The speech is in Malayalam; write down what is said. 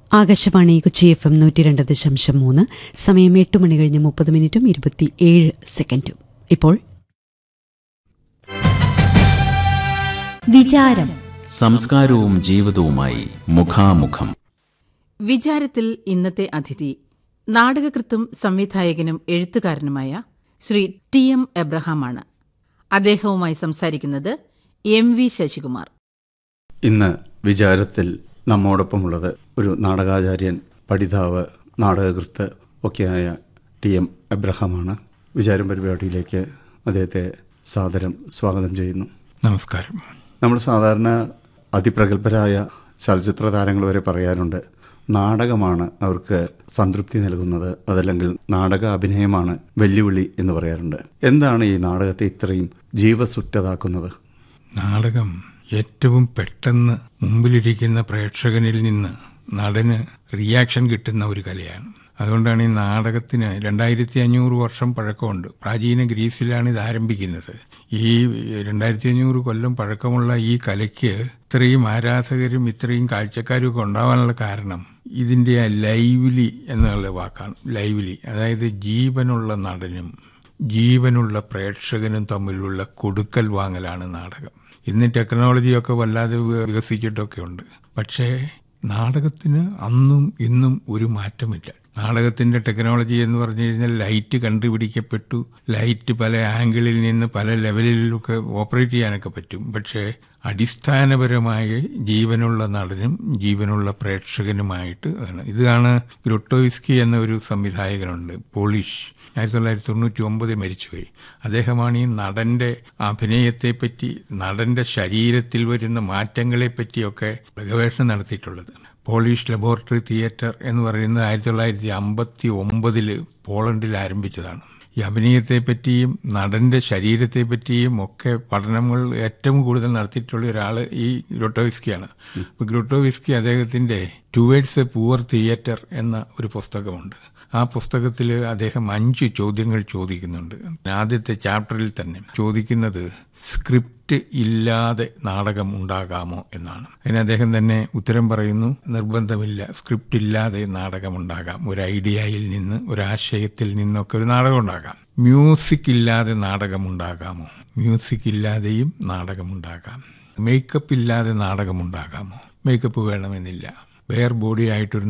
ആകാശവാണി കൊച്ചി എഫ് എം നൂറ്റി രണ്ട് ദശാംശം മൂന്ന് സമയം എട്ട് മണി കഴിഞ്ഞ് മുപ്പത് മിനിറ്റും ഇരുപത്തിയേഴ് സെക്കൻഡും ഇപ്പോൾ വിചാരം സംസ്കാരവും ജീവിതവുമായി മുഖാമുഖം വിചാരത്തിൽ ഇന്നത്തെ അതിഥി നാടകകൃത്തും സംവിധായകനും എഴുത്തുകാരനുമായ ശ്രീ ടി എം എബ്രഹാമാണ് അദ്ദേഹവുമായി സംസാരിക്കുന്നത് എം വി ശശികുമാർ ഇന്ന് വിചാരത്തിൽ നമ്മോടൊപ്പമുള്ളത് ഒരു നാടകാചാര്യൻ പഠിതാവ് നാടകകൃത്ത് ഒക്കെയായ ടി എം എബ്രഹാമാണ് വിചാരം പരിപാടിയിലേക്ക് അദ്ദേഹത്തെ സാദരം സ്വാഗതം ചെയ്യുന്നു നമസ്കാരം നമ്മൾ സാധാരണ അതിപ്രഗത്ഭരായ ചലച്ചിത്ര താരങ്ങൾ വരെ പറയാറുണ്ട് നാടകമാണ് അവർക്ക് സംതൃപ്തി നൽകുന്നത് അതല്ലെങ്കിൽ നാടക അഭിനയമാണ് വെല്ലുവിളി എന്ന് പറയാറുണ്ട് എന്താണ് ഈ നാടകത്തെ ഇത്രയും ജീവസുറ്റതാക്കുന്നത് നാടകം ഏറ്റവും പെട്ടെന്ന് മുമ്പിലിരിക്കുന്ന പ്രേക്ഷകനിൽ നിന്ന് നടന് റിയാക്ഷൻ കിട്ടുന്ന ഒരു കലയാണ് അതുകൊണ്ടാണ് ഈ നാടകത്തിന് രണ്ടായിരത്തി അഞ്ഞൂറ് വർഷം പഴക്കമുണ്ട് പ്രാചീന ഗ്രീസിലാണ് ഇത് ആരംഭിക്കുന്നത് ഈ രണ്ടായിരത്തി അഞ്ഞൂറ് കൊല്ലം പഴക്കമുള്ള ഈ കലയ്ക്ക് ഇത്രയും ആരാധകരും ഇത്രയും കാഴ്ചക്കാരും ഒക്കെ ഉണ്ടാവാനുള്ള കാരണം ഇതിന്റെ ആ ലൈവ്ലി എന്നുള്ള വാക്കാണ് ലൈവ്ലി അതായത് ജീവനുള്ള നടനും ജീവനുള്ള പ്രേക്ഷകനും തമ്മിലുള്ള കൊടുക്കൽ വാങ്ങലാണ് നാടകം ഇന്ന് ടെക്നോളജിയൊക്കെ വല്ലാതെ വികസിച്ചിട്ടൊക്കെ ഉണ്ട് പക്ഷേ നാടകത്തിന് അന്നും ഇന്നും ഒരു മാറ്റമില്ല നാടകത്തിന്റെ ടെക്നോളജി എന്ന് പറഞ്ഞു കഴിഞ്ഞാൽ ലൈറ്റ് കണ്ടുപിടിക്കപ്പെട്ടു ലൈറ്റ് പല ആംഗിളിൽ നിന്ന് പല ലെവലിലൊക്കെ ഓപ്പറേറ്റ് ചെയ്യാനൊക്കെ പറ്റും പക്ഷേ അടിസ്ഥാനപരമായി ജീവനുള്ള നടനും ജീവനുള്ള പ്രേക്ഷകനുമായിട്ട് ആണ് ഇതാണ് ഗ്രൊട്ടോവിസ്കി എന്ന ഒരു സംവിധായകനുണ്ട് പോളിഷ് ആയിരത്തി തൊള്ളായിരത്തി തൊണ്ണൂറ്റി ഒമ്പതിൽ മരിച്ചുപോയി അദ്ദേഹമാണ് ഈ നടന്റെ അഭിനയത്തെപ്പറ്റി നടന്റെ ശരീരത്തിൽ വരുന്ന മാറ്റങ്ങളെപ്പറ്റിയൊക്കെ ഗവേഷണം നടത്തിയിട്ടുള്ളത് പോളിഷ് ലബോറട്ടറി തിയേറ്റർ എന്ന് പറയുന്നത് ആയിരത്തി തൊള്ളായിരത്തി അമ്പത്തി ഒമ്പതില് പോളണ്ടിൽ ആരംഭിച്ചതാണ് ഈ അഭിനയത്തെപ്പറ്റിയും നടന്റെ ശരീരത്തെപ്പറ്റിയും ഒക്കെ പഠനങ്ങൾ ഏറ്റവും കൂടുതൽ നടത്തിയിട്ടുള്ള ഒരാൾ ഈ ഗ്രോട്ടോവിസ്കിയാണ് ഇപ്പൊ ഗ്രോട്ടോവിസ്കി അദ്ദേഹത്തിന്റെ ടുവേഡ്സ് എ പുവർ തിയേറ്റർ എന്ന ഒരു പുസ്തകമുണ്ട് ആ പുസ്തകത്തിൽ അദ്ദേഹം അഞ്ച് ചോദ്യങ്ങൾ ചോദിക്കുന്നുണ്ട് ആദ്യത്തെ ചാപ്റ്ററിൽ തന്നെ ചോദിക്കുന്നത് സ്ക്രിപ്റ്റ് ഇല്ലാതെ നാടകം ഉണ്ടാകാമോ എന്നാണ് അതിന് അദ്ദേഹം തന്നെ ഉത്തരം പറയുന്നു നിർബന്ധമില്ല സ്ക്രിപ്റ്റ് ഇല്ലാതെ നാടകം ഉണ്ടാകാം ഒരു ഐഡിയയിൽ നിന്ന് ഒരു ആശയത്തിൽ നിന്നൊക്കെ ഒരു നാടകം ഉണ്ടാകാം മ്യൂസിക് ഇല്ലാതെ നാടകം ഉണ്ടാകാമോ മ്യൂസിക് ഇല്ലാതെയും നാടകം ഉണ്ടാകാം മേക്കപ്പ് ഇല്ലാതെ നാടകം ഉണ്ടാകാമോ മേക്കപ്പ് വേണമെന്നില്ല വെയർ ബോഡി ആയിട്ടൊരു